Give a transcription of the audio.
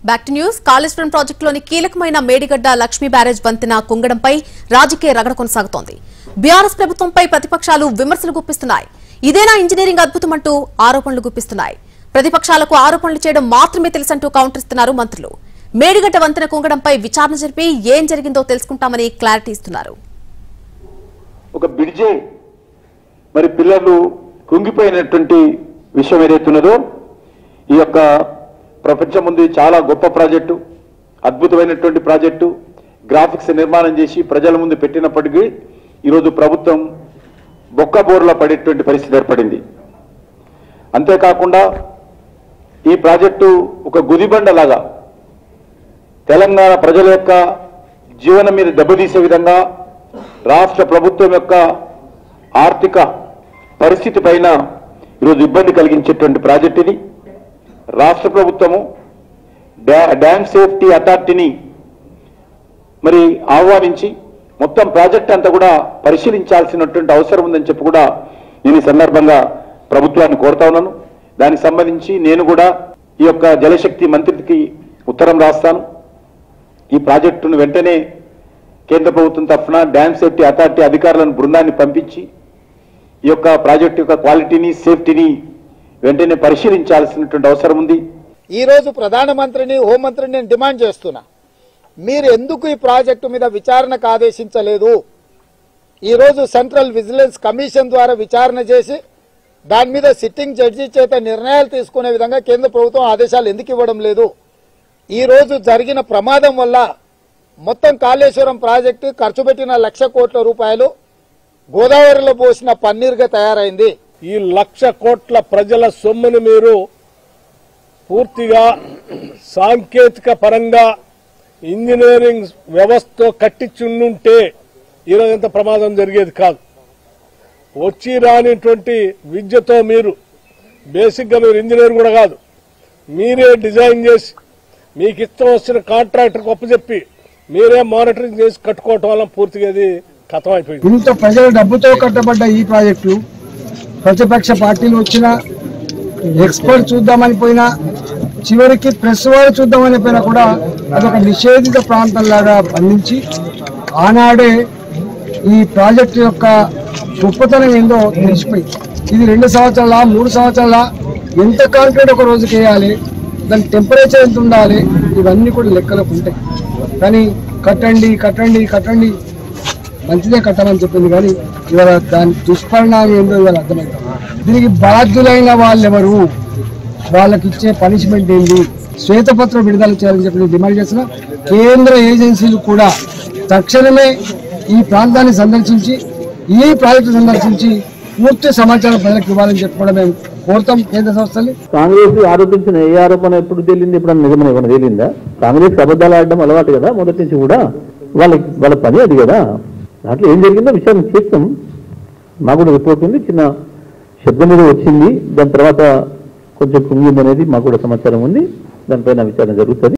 back to news Kaleshwaram ప్రాజెక్టులోని కీలకమైన Medigadda Lakshmi barrage వంతెన కుంగడంపై రాజకీయ రగడ కొనసాగుతోంది బీఆర్ఎస్ ప్రభుత్వంపై ప్రతిపక్షాలు విమర్శలు గుప్పిస్తున్నాయి ఇదేనా ఇంజనీరింగ్ అద్భుతమంటూ ఆరోపణలు గుప్పిస్తున్నాయి ప్రతిపక్షాలకు ఆరోపణలు చేయడం మాత్రమే తెలుసంటూ కౌంటర్ ఇస్తున్నారు మంత్రులు మేడిగడ్డ వంతెన కుంగడంపై విచారణ జరిపి ఏం జరిగిందో తెలుసుకుంటామని క్లారిటీ ఇస్తున్నారు ఒక బిడ్జే మరి పిల్లలు కుంగిపోయినటువంటి విషయం ఏదైతే ఉన్నదో ఈ యొక్క ప్రపంచం ముందు చాలా గొప్ప ప్రాజెక్టు అద్భుతమైనటువంటి ప్రాజెక్టు గ్రాఫిక్స్ నిర్మాణం చేసి ప్రజల ముందు పెట్టినప్పటికీ ఈరోజు ప్రభుత్వం బొక్క బోర్లా పడేటువంటి పరిస్థితి ఏర్పడింది అంతేకాకుండా ఈ ప్రాజెక్టు ఒక గుదిబండలాగా తెలంగాణ ప్రజల యొక్క జీవనం మీద దెబ్బతీసే విధంగా రాష్ట్ర ప్రభుత్వం యొక్క ఆర్థిక పరిస్థితి పైన ఈరోజు ఇబ్బంది కలిగించేటువంటి ప్రాజెక్ట్ ఇది రాష్ట్ర ప్రభుత్వము డ్యా- డ్యామ్ సేఫ్టీ అథారిటీని మరి ఆహ్వానించి మొత్తం ప్రాజెక్ట్ అంతా కూడా పరిశీలించాల్సినటువంటి అవసరం ఉందని చెప్పి కూడా నేను ఈ సందర్భంగా ప్రభుత్వాన్ని కోరుతా ఉన్నాను దానికి సంబంధించి నేను కూడా ఈ యొక్క జలశక్తి మంత్రికి ఉత్తరం రాస్తాను ఈ ప్రాజెక్టును వెంటనే కేంద్ర ప్రభుత్వం తరఫున డ్యామ్ సేఫ్టీ అథారిటీ అధికారులను బృందాన్ని పంపించి ఈ యొక్క ప్రాజెక్టు యొక్క క్వాలిటీని సేఫ్టీని వెంటనే పరిశీలించాల్సినటువంటి అవసరం ఉంది ఈ రోజు ప్రధానమంత్రిని హోంమంత్రిని నేను డిమాండ్ చేస్తున్నా మీరు ఎందుకు ఈ ప్రాజెక్టు మీద విచారణకు ఆదేశించలేదు ఈ రోజు సెంట్రల్ విజిలెన్స్ కమిషన్ ద్వారా విచారణ చేసి దాని మీద సిట్టింగ్ జడ్జి చేత నిర్ణయాలు తీసుకునే విధంగా కేంద్ర ప్రభుత్వం ఆదేశాలు ఎందుకు ఇవ్వడం లేదు ఈ రోజు జరిగిన ప్రమాదం వల్ల మొత్తం కాళేశ్వరం ప్రాజెక్టు ఖర్చు పెట్టిన లక్ష కోట్ల రూపాయలు గోదావరిలో పోసిన పన్నీరుగా తయారైంది ఈ లక్ష కోట్ల ప్రజల సొమ్మును మీరు పూర్తిగా సాంకేతిక పరంగా ఇంజనీరింగ్ వ్యవస్థతో కట్టించుంటే ఈరోజు ఎంత ప్రమాదం జరిగేది కాదు వచ్చి రానిటువంటి విద్యతో మీరు బేసిక్గా మీరు ఇంజనీర్ కూడా కాదు మీరే డిజైన్ చేసి మీకు ఇష్టం వచ్చిన కాంట్రాక్టర్కి ఒప్పచెప్పి మీరే మానిటరింగ్ చేసి కట్టుకోవటం వల్ల పూర్తిగా ఇది కథం అయిపోయింది ఇంత ప్రజల డబ్బుతో కట్టబడ్డ ఈ ప్రాజెక్టు ప్రతిపక్ష పార్టీలు వచ్చిన ఎక్స్పర్ట్ చూద్దామని పోయినా చివరికి ప్రెస్ వారు చూద్దామని పోయినా కూడా అదొక నిషేధిత ప్రాంతంలాగా బంధించి ఆనాడే ఈ ప్రాజెక్టు యొక్క గొప్పతనం ఏందో తెలిసిపోయింది ఇది రెండు సంవత్సరాల మూడు సంవత్సరాల ఎంత కాంక్రీట్ ఒక రోజుకి వేయాలి దాని టెంపరేచర్ ఎంత ఉండాలి ఇవన్నీ కూడా లెక్కలకు ఉంటాయి కానీ కట్టండి కట్టండి కట్టండి మంచిదే కట్టాలని చెప్పింది కానీ ఇవాళ దాని దుష్పరిణామం ఏందో ఇవాళ అర్థమైంది దీనికి బాధ్యులైన వాళ్ళు ఎవరు వాళ్ళకి ఇచ్చే పనిష్మెంట్ ఏంటి శ్వేతపత్రం విడుదల చేయాలని చెప్పి నేను డిమాండ్ చేసిన కేంద్ర ఏజెన్సీలు కూడా తక్షణమే ఈ ప్రాంతాన్ని సందర్శించి ఈ ప్రాజెక్టు సందర్శించి పూర్తి సమాచారం ప్రజలకు ఇవ్వాలని చెప్పి కూడా మేము కోరుతాం కేంద్ర సంస్థల్ని కాంగ్రెస్ ఆరోపించిన ఏ ఆరోపణ ఎప్పుడు తేలింది ఇప్పుడు నిజమని ఏమైనా తేలిందా కాంగ్రెస్ అబద్ధాలు ఆడడం అలవాటు కదా మొదటి నుంచి కూడా వాళ్ళకి వాళ్ళ పని అది కదా దాంట్లో ఏం జరిగిందో విచారణ చేస్తాం మాకు కూడా రిపోర్ట్ ఉంది చిన్న శబ్దం మీద వచ్చింది దాని తర్వాత కొంచెం కుంగింది అనేది మాకు కూడా సమాచారం ఉంది దానిపైన విచారణ జరుగుతుంది